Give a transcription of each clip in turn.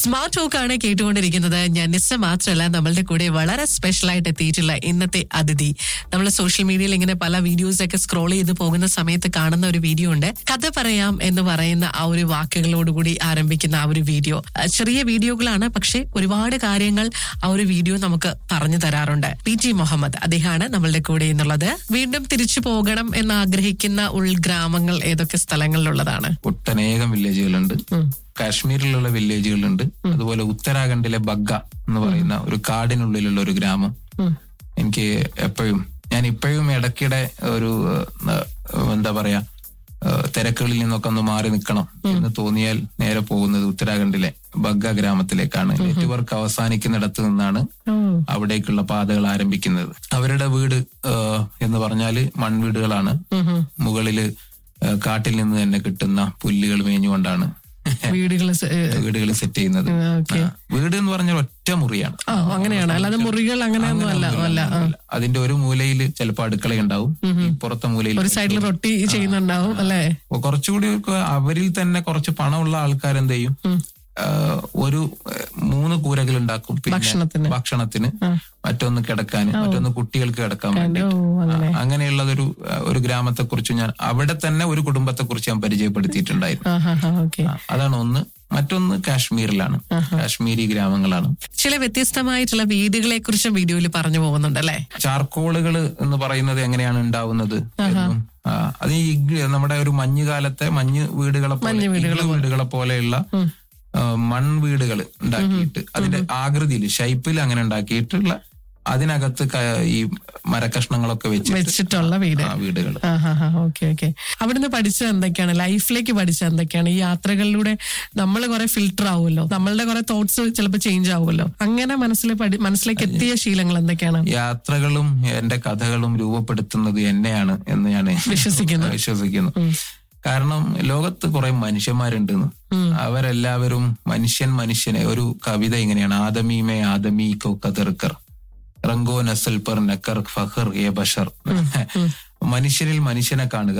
Smart ടോക്കാണ് കേട്ടുകൊണ്ടിരിക്കുന്നത് ഞാൻ നിസ്സ മാത്രമല്ല നമ്മളുടെ കൂടെ വളരെ സ്പെഷ്യൽ ആയിട്ട് എത്തിയിട്ടുള്ള ഇന്നത്തെ അതിഥി നമ്മൾ സോഷ്യൽ മീഡിയയിൽ ഇങ്ങനെ പല വീഡിയോസ് ഒക്കെ സ്ക്രോൾ ചെയ്ത് പോകുന്ന സമയത്ത് കാണുന്ന ഒരു വീഡിയോ ഉണ്ട് കഥ പറയാം എന്ന് പറയുന്ന ആ ഒരു വാക്കുകളോടുകൂടി ആരംഭിക്കുന്ന ആ ഒരു വീഡിയോ അഹ് ചെറിയ വീഡിയോകളാണ് പക്ഷെ ഒരുപാട് കാര്യങ്ങൾ ആ ഒരു വീഡിയോ നമുക്ക് പറഞ്ഞു തരാറുണ്ട് പി ടി മുഹമ്മദ് അദ്ദേഹമാണ് നമ്മളുടെ കൂടെ എന്നുള്ളത് വീണ്ടും തിരിച്ചു പോകണം എന്ന് ആഗ്രഹിക്കുന്ന ഉൾഗ്രാമങ്ങൾ ഏതൊക്കെ സ്ഥലങ്ങളിലുള്ളതാണ് ഒട്ടനേകം വില്ലേജുകളുണ്ട് കാശ്മീരിലുള്ള വില്ലേജുകളുണ്ട് അതുപോലെ ഉത്തരാഖണ്ഡിലെ ബഗ്ഗ എന്ന് പറയുന്ന ഒരു കാടിനുള്ളിലുള്ള ഒരു ഗ്രാമം എനിക്ക് എപ്പോഴും ഞാൻ ഇപ്പോഴും ഇടയ്ക്കിടെ ഒരു ഏഹ്, എന്താ പറയാ ഏഹ്, തിരക്കുകളിൽ നിന്നൊക്കെ ഒന്ന് മാറി നിൽക്കണം എന്ന് തോന്നിയാൽ നേരെ പോകുന്നത് ഉത്തരാഖണ്ഡിലെ ബഗ്ഗ ഗ്രാമത്തിലേക്കാണ് നെറ്റ്വർക്ക് അവസാനിക്കുന്നിടത്ത് നിന്നാണ് അവിടേക്കുള്ള പാതകൾ ആരംഭിക്കുന്നത് അവരുടെ വീട് ഏഹ്, എന്ന് പറഞ്ഞാല് മൺവീടുകളാണ് മുകളില് ഏഹ്, കാട്ടിൽ നിന്ന് തന്നെ കിട്ടുന്ന പുല്ലുകൾ മേഞ്ഞുകൊണ്ടാണ് വീടുകൾ വീടുകൾ സെറ്റ് ചെയ്യുന്നത് ഓക്കെ ആ, വീട് എന്ന് പറഞ്ഞാൽ ഒറ്റ മുറിയാണ് ആ അങ്ങനെയാണ് അല്ലാതെ മുറികൾ അങ്ങനെയൊന്നും അല്ല അല്ല ആ. അതിന്റെ ഒരു മൂലയിൽ ചിലപ്പോൾ അടുക്കള ഉണ്ടാവും പുറത്തെ മൂലയിൽ ഒരു സൈഡിൽ റൊട്ടി ചെയ്യുന്നുണ്ടാവും അല്ലേ അപ്പൊ കുറച്ചുകൂടി ഒക്കെ അവരിൽ തന്നെ കുറച്ച് പണമുള്ള ആൾക്കാരെന്ത് ചെയ്യും ആ, ഒരു ഏഹ്, മൂന്ന് കൂരകൾ ഉണ്ടാക്കും പിന്നെ ഭക്ഷണത്തിന്. ഭക്ഷണത്തിന് മറ്റൊന്ന് കിടക്കാൻ മറ്റൊന്ന് കുട്ടികൾക്ക് കിടക്കാൻ വേണ്ടി ഓ അങ്ങനെ അങ്ങനെയുള്ളതൊരു ആ, ഒരു ഗ്രാമത്തെ കുറിച്ച് ഞാൻ അവിടെ തന്നെ ഒരു കുടുംബത്തെ കുറിച്ച് ഞാൻ പരിചയപ്പെടുത്തിയിട്ടുണ്ടായിരുന്നു ആ ഹാ ഹാ ഓക്കെ ആ, അതാണ് ഒന്ന് മറ്റൊന്ന് കാശ്മീരിലാണ് കാശ്മീരി ഗ്രാമങ്ങളാണ് ചില വ്യത്യസ്തമായിട്ടുള്ള വീടുകളെ കുറിച്ചും വീഡിയോയിൽ പറഞ്ഞു പോകുന്നുണ്ട് അല്ലേ ചാർക്കോളുകൾ എന്ന് പറയുന്നത് എങ്ങനെയാണ് ഉണ്ടാവുന്നത് എന്നും ആ, അത് ഈ ഗ് നമ്മുടെ ഒരു മഞ്ഞുകാലത്തെ മഞ്ഞ് വീടുകളെ പോലെ ഇഗ്ലു വീടുകളെ പോലെയുള്ള ആ, മൺവീടുകൾ ഉണ്ടാക്കിയിട്ട് അതിന്റെ ആകൃതിയിൽ ഷൈപ്പിൽ അങ്ങനെ ഉണ്ടാക്കിയിട്ടുള്ള അതിനകത്ത് ക- ഈ മരക്കഷ്ണങ്ങളൊക്കെ വെച്ചിട്ട് വെച്ചിട്ടുള്ള വീട് ആ വീടുകൾ ആ ഹാ ഹാ ഓക്കെ ഓക്കെ അവിടുന്ന് പഠിച്ചത് എന്തൊക്കെയാണ് ലൈഫിലേക്ക് പഠിച്ചത് എന്തൊക്കെയാണ് ഈ യാത്രകളിലൂടെ നമ്മൾ കുറെ ഫിൽട്ടർ ആവുമല്ലോ നമ്മളുടെ കുറെ തോട്ട്സ് ചിലപ്പോൾ ചേഞ്ച് ആവുമല്ലോ അങ്ങനെ മനസ്സിൽ പഠി- മനസ്സിലേക്ക് എത്തിയ ശീലങ്ങൾ എന്തൊക്കെയാണ് യാത്രകളും എന്റെ കഥകളും രൂപപ്പെടുത്തുന്നത് എന്നെയാണ് എന്ന് ഞാൻ വിശ്വസിക്കുന്നു. വിശ്വസിക്കുന്നു കാരണം ലോകത്ത് കുറെ മനുഷ്യന്മാരുണ്ടെന്ന് അവരെല്ലാവരും മനുഷ്യൻ മനുഷ്യനെ ഒരു കവിത ഇങ്ങനെയാണ് ആദമീമേ ആദമീ കോ കതിർക്കർ റംഗോ നസൽ പർ നക്കർ ഫഹർ എ ബഷർ മനുഷ്യരിൽ മനുഷ്യനെ കാണുക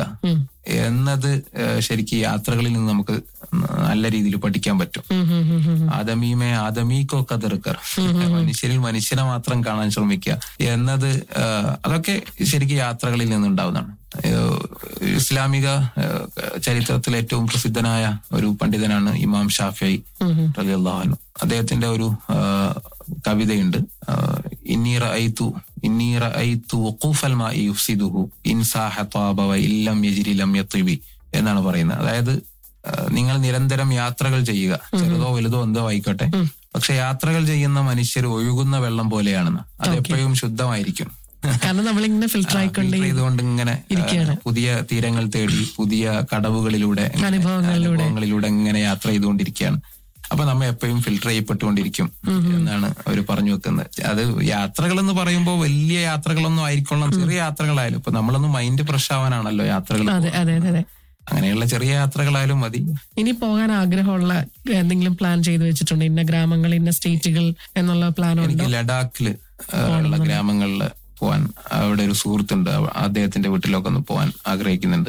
എന്നത് ഏഹ്, ശരിക്കും യാത്രകളിൽ നിന്ന് നമുക്ക് നല്ല രീതിയിൽ പഠിക്കാൻ പറ്റും ഉം, ഉം, ഉം, ഉം. ആദമീമേ ആദമീക്കോ കതിർക്കർ മനുഷ്യരിൽ മനുഷ്യനെ മാത്രം കാണാൻ ശ്രമിക്കുക എന്നത് ആ, അതൊക്കെ ശരിക്കും യാത്രകളിൽ നിന്നുണ്ടാവുന്നതാണ് ഏഹ്, ഇസ്ലാമിക ഏഹ്, ചരിത്രത്തിൽ ഏറ്റവും പ്രസിദ്ധനായ ഒരു പണ്ഡിതനാണ് ഇമാം ഷാഫി റളിയല്ലാഹു അൻഹു അദ്ദേഹത്തിന്റെ ഒരു ആ, കവിതയുണ്ട് ആ, ഇന്നി റഅയ്തു ഇന്നി റഅയ്തു വഖൂഫൽ മാഇ യുഫ്സിദുഹു ഇൻ സാഹ ത്വാബ വ ഇല്ലം യജ്രി ലം യത്വിബി എന്നാണ് പറയുന്നത് അതായത് ആ, നിങ്ങൾ നിരന്തരം യാത്രകൾ ചെയ്യുക ചെറുതോ വലുതോ എന്തോ ആയിക്കോട്ടെ പക്ഷെ യാത്രകൾ ചെയ്യുന്ന മനുഷ്യർ ഒഴുകുന്ന വെള്ളം പോലെയാണെന്ന് അത് എപ്പോഴും ശുദ്ധമായിരിക്കും കാരണം നമ്മളിങ്ങനെ ഫിൽട്ടർ ആയിക്കൊണ്ട് ഫിൽട്ടർ ചെയ്തുകൊണ്ട് ഇങ്ങനെ ആ, പുതിയ തീരങ്ങൾ തേടി പുതിയ കടവുകളിലൂടെ ഇങ്ങനെ അനുഭവങ്ങളിലൂടെ. അനുഭവങ്ങളിലൂടെ ഇങ്ങനെ യാത്ര ചെയ്തുകൊണ്ടിരിക്കുകയാണ് അപ്പൊ നമ്മ എപ്പോഴും ഫിൽട്ടർ ചെയ്യപ്പെട്ടുകൊണ്ടിരിക്കും എന്നാണ് അവർ പറഞ്ഞു വെക്കുന്നത് അത് യാത്രകൾ എന്ന് പറയുമ്പോൾ വലിയ യാത്രകളൊന്നും ആയിരിക്കണം ചെറിയ യാത്രകളായാലും ഇപ്പൊ നമ്മളൊന്നും മൈൻഡ് ഫ്രഷ് ആവാനാണല്ലോ യാത്രകൾ അതെ അതെ അതെ അതെ അങ്ങനെയുള്ള ചെറിയ യാത്രകളായാലും മതി ഇനി പോകാൻ ആഗ്രഹമുള്ള എന്തെങ്കിലും പ്ലാൻ ചെയ്തു വെച്ചിട്ടുണ്ട് ഇന്ന ഗ്രാമങ്ങൾ ഇന്ന സ്റ്റേറ്റുകൾ എന്നുള്ള പ്ലാൻ ഉണ്ടോ എനിക്ക് ലഡാക്കില് ആ, ഉള്ള ഗ്രാമങ്ങളിൽ പോവാൻ അവിടെ ഒരു സുഹൃത്തുണ്ട് അവ- അദ്ദേഹത്തിന്റെ വീട്ടിലൊക്കെ ഒന്ന് പോവാൻ ആഗ്രഹിക്കുന്നുണ്ട്